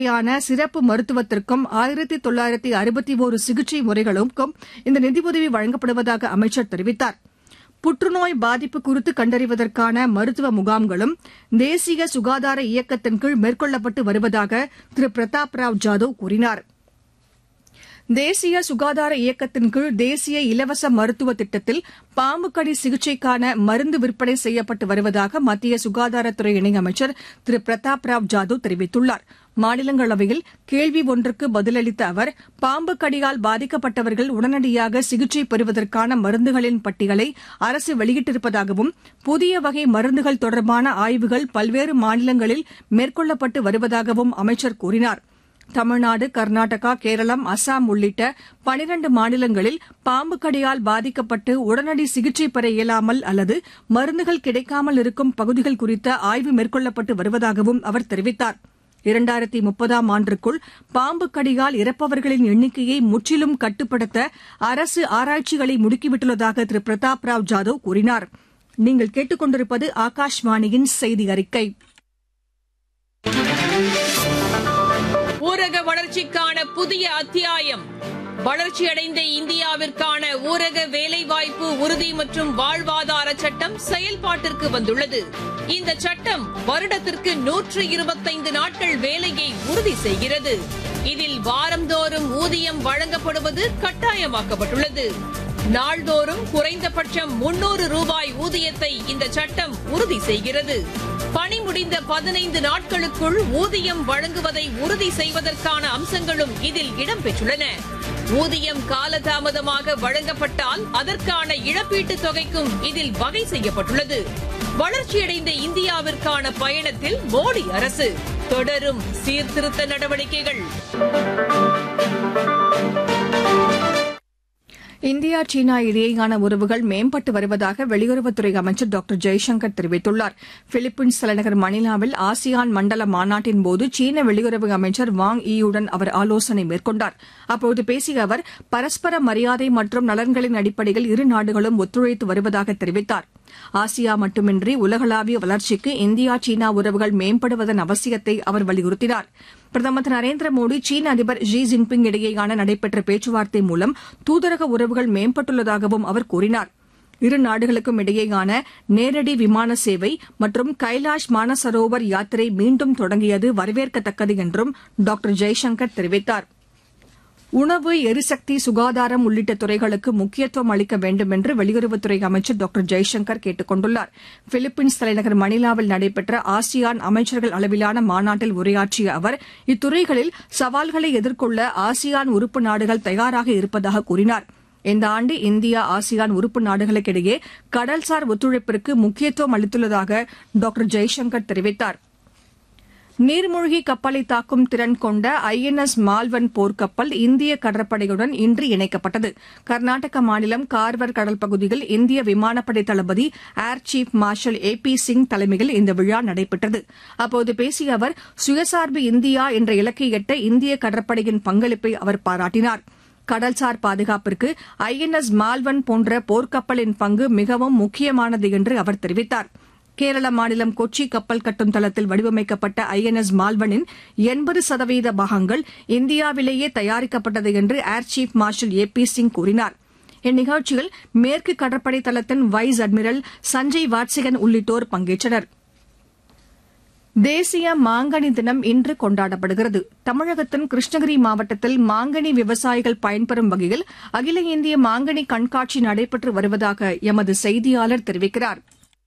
யான சிறப்பு மருத்துவத்திற்கும் ஆயிரத்தி தொள்ளாயிரத்தி அறுபத்தி ஒரு சிகிச்சை முறைகளுக்கும் இந்த நிதியுதவி வழங்கப்படுவதாக அமைச்சர் தெரிவித்தார் புற்றுநோய் பாதிப்பு குறித்து கண்டறிவதற்கான மருத்துவ முகாம்களும் தேசிய சுகாதார இயக்கத்தின் கீழ் மேற்கொள்ளப்பட்டு வருவதாக திரு பிரதாப் ராவ் ஜாதவ் கூறினார் தேசிய சுகாதார இயக்கத்தின் கீழ் தேசிய இலவச மருத்துவ திட்டத்தில் பாம்பு கடி சிகிச்சைக்கான மருந்து விற்பனை செய்யப்பட்டு வருவதாக மத்திய சுகாதாரத்துறை இணையமைச்சர் திரு பிரதாப் ராவ் ஜாதவ் தெரிவித்துள்ளார் மாநிலங்களவையில் கேள்வி ஒன்றுக்கு பதிலளித்த அவர் பாம்பு கடியால் பாதிக்கப்பட்டவர்கள் உடனடியாக சிகிச்சை பெறுவதற்கான மருந்துகளின் பட்டியலை அரசு வெளியிட்டிருப்பதாகவும் புதிய வகை மருந்துகள் தொடர்பான ஆய்வுகள் பல்வேறு மாநிலங்களில் மேற்கொள்ளப்பட்டு வருவதாகவும் அமைச்சர் கூறினார் தமிழ்நாடு கர்நாடகா கேரளம் அசாம் உள்ளிட்ட பனிரண்டு மாநிலங்களில் பாம்பு கடியால் பாதிக்கப்பட்டு உடனடி சிகிச்சை பெற இயலாமல் அல்லது மருந்துகள் கிடைக்காமல் இருக்கும் பகுதிகள் குறித்த ஆய்வு மேற்கொள்ளப்பட்டு வருவதாகவும் அவர் தெரிவித்தார் இரண்டாயிரத்தி முப்பதாம் ஆண்டிற்குள் பாம்பு கடியால் இறப்பவர்களின் எண்ணிக்கையை முற்றிலும் கட்டுப்படுத்த அரசு ஆராய்ச்சிகளை முடுக்கிவிட்டுள்ளதாக திரு பிரதாப் ராவ் ஜாதவ் கூறினார் நீங்கள் கேட்டுக் கொண்டிருப்பது ஆகாஷ்வாணியின் செய்தி அறிக்கை ஊரக வளர்ச்சிக்கான புதிய அத்தியாயம் வளர்ச்சியடைந்த இந்தியாவிற்கான ஊரக வேலைவாய்ப்பு உறுதி மற்றும் வாழ்வாதார சட்டம் செயல்பாட்டிற்கு வந்துள்ளது இந்த சட்டம் வருடத்திற்கு நூற்று இருபத்தைந்து நாட்கள் வேலையை உறுதி செய்கிறது இதில் வாரந்தோறும் ஊதியம் வழங்கப்படுவது கட்டாயமாக்கப்பட்டுள்ளது நாள்தோறும் குறைந்தபட்சம் முன்னூறு ரூபாய் ஊதியத்தை இந்த சட்டம் உறுதி செய்கிறது பணி முடிந்த பதினைந்து நாட்களுக்குள் ஊதியம் வழங்குவதை உறுதி செய்வதற்கான அம்சங்களும் இதில் இடம்பெற்றுள்ளன ஊதியம் காலதாமதமாக வழங்கப்பட்டால் அதற்கான இழப்பீட்டுத் தொகைக்கும் இதில் வகை செய்யப்பட்டுள்ளது வளர்ச்சியடைந்த இந்தியாவிற்கான பயணத்தில் மோடி அரசு தொடரும் சீர்திருத்த நடவடிக்கைகள் இந்தியா சீனா இடையேயான உறவுகள் மேம்பட்டு வருவதாக வெளியுறவுத்துறை அமைச்சர் டாக்டர் ஜெய்சங்கர் தெரிவித்துள்ளார் பிலிப்பைன்ஸ் தலைநகர் மணிலாவில் ஆசியான் மண்டல மாநாட்டின்போது சீன வெளியுறவு அமைச்சர் வாங் ஈயுடன் அவர் ஆலோசனை மேற்கொண்டார் அப்போது பேசிய அவர் பரஸ்பர மரியாதை மற்றும் நலன்களின் அடிப்படையில் இரு நாடுகளும் ஒத்துழைத்து வருவதாக தெரிவித்தார் ஆசியா மட்டுமின்றி உலகளாவிய வளர்ச்சிக்கு இந்தியா சீனா உறவுகள் மேம்படுவதன் அவசியத்தை அவர் வலியுறுத்தினார் பிரதமர் திரு நரேந்திர மோடி சீன அதிபர் ஷி ஜின்பிங் இடையேயான நடைபெற்ற பேச்சுவார்த்தை மூலம் தூதரக உறவுகள் மேம்பட்டுள்ளதாகவும் அவர் கூறினார் இரு நாடுகளுக்கும் இடையேயான நேரடி விமான சேவை மற்றும் கைலாஷ் மானசரோவர் யாத்திரை மீண்டும் தொடங்கியது வரவேற்கத்தக்கது என்றும் டாக்டர் ஜெய்சங்கர் தெரிவித்தார் உணவு எரிசக்தி சுகாதாரம் உள்ளிட்ட துறைகளுக்கு முக்கியத்துவம் அளிக்க வேண்டும் என்று வெளியுறவுத்துறை அமைச்சர் டாக்டர் ஜெய்சங்கர் கேட்டுக் கொண்டுள்ளார் பிலிப்பைன்ஸ் தலைநகர் மணிலாவில் நடைபெற்ற ஆசியான் அமைச்சர்கள் அளவிலான மாநாட்டில் உரையாற்றிய அவர் இத்துறைகளில் சவால்களை எதிர்கொள்ள ஆசியான் உறுப்பு நாடுகள் தயாராக இருப்பதாக கூறினார் இந்த ஆண்டு இந்தியா ஆசியான் உறுப்பு நாடுகளுக்கிடையே கடல்சார் ஒத்துழைப்பிற்கு முக்கியத்துவம் அளித்துள்ளதாக டாக்டர் ஜெய்சங்கர் தெரிவித்தாா் நீர்மூழ்கி கப்பலை தாக்கும் திறன் கொண்ட ஐ என் எஸ் மால்வன் போர்க்கப்பல் இந்திய கடற்படையுடன் இன்று இணைக்கப்பட்டது கர்நாடக மாநிலம் கார்வர் கடல் பகுதியில் இந்திய விமானப்படை தளபதி air chief marshal A P Singh தலைமையில் இந்த விழா நடைபெற்றது அப்போது பேசிய அவர் சுயசார்பு இந்தியா என்ற இலக்கை எட்ட இந்திய கடற்படையின் பங்களிப்பை அவர் பாராட்டினார் கடல்சார் பாதுகாப்பிற்கு ஐ என் எஸ் மால்வன் போன்ற போர்க்கப்பலின் பங்கு மிகவும் முக்கியமானது என்று அவர் தெரிவித்தாா் கேரள மாநிலம் கொச்சி கப்பல் கட்டும் தளத்தில் வடிவமைக்கப்பட்ட ஐ என் எஸ் மால்வனின் எண்பது சதவீத பாகங்கள் இந்தியாவிலேயே தயாரிக்கப்பட்டது என்று air chief marshal A P Singh கூறினார் இந்நிகழ்ச்சியில் மேற்கு கடற்படை தளத்தின் வைஸ் அட்மிரல் சஞ்சய் வாட்சிகன் உள்ளிட்டோர் பங்கேற்றனர் தேசிய மாங்கனி தினம் இன்று கொண்டாடப்படுகிறது தமிழகத்தின் கிருஷ்ணகிரி மாவட்டத்தில் மாங்கனி விவசாயிகள் பயன்பெறும் வகையில் அகில இந்திய மாங்கனி கண்காட்சி நடைபெற்று வருவதாக எமது செய்தியாளர் தெரிவிக்கிறார்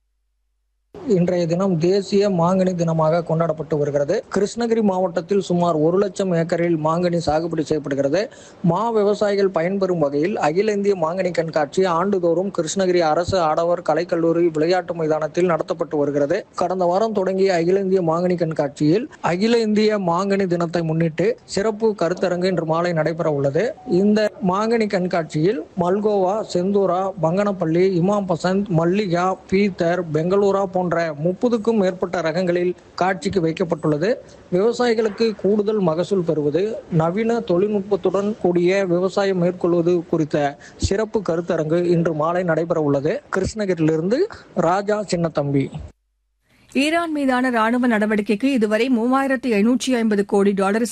இன்றைய தினம் தேசிய மாங்கனி தினமாக கொண்டாடப்பட்டு வருகிறது கிருஷ்ணகிரி மாவட்டத்தில் சுமார் ஒரு லட்சம் ஏக்கரில் மாங்கனி சாகுபடி செய்யப்படுகிறது மா விவசாயிகள் பயன்பெறும் வகையில் அகில இந்திய மாங்கனி கண்காட்சி ஆண்டுதோறும் கிருஷ்ணகிரி அரசு ஆடவர் கலைக்கல்லூரி விளையாட்டு மைதானத்தில் நடத்தப்பட்டு வருகிறது கடந்த வாரம் தொடங்கிய அகில இந்திய மாங்கனி கண்காட்சியில் அகில இந்திய மாங்கனி தினத்தை முன்னிட்டு சிறப்பு கருத்தரங்கு இன்று மாலை நடைபெற உள்ளது இந்த மாங்கனி கண்காட்சியில் மல்கோவா செந்தூரா பங்கனப்பள்ளி இமாம் பசந்த் மல்லிகா பீத்தர் பெங்களூரா போன்ற முப்பதுக்கும் மேற்பட்ட ரகங்களில் காட்சிக்கு வைக்கப்பட்டுள்ளது விவசாயிகளுக்கு கூடுதல் மகசூல் பெறுவது நவீன தொழில்நுட்பத்துடன் கூடிய விவசாயம் மேற்கொள்வது குறித்த சிறப்பு கருத்தரங்கு இன்று மாலை நடைபெற உள்ளது கிருஷ்ணகிரியிலிருந்து ராஜா சின்னத்தம்பி ஈரான் மீதான ராணுவ நடவடிக்கைக்கு இதுவரை மூவாயிரத்து ஐநூற்றி ஐம்பது கோடி டாலர்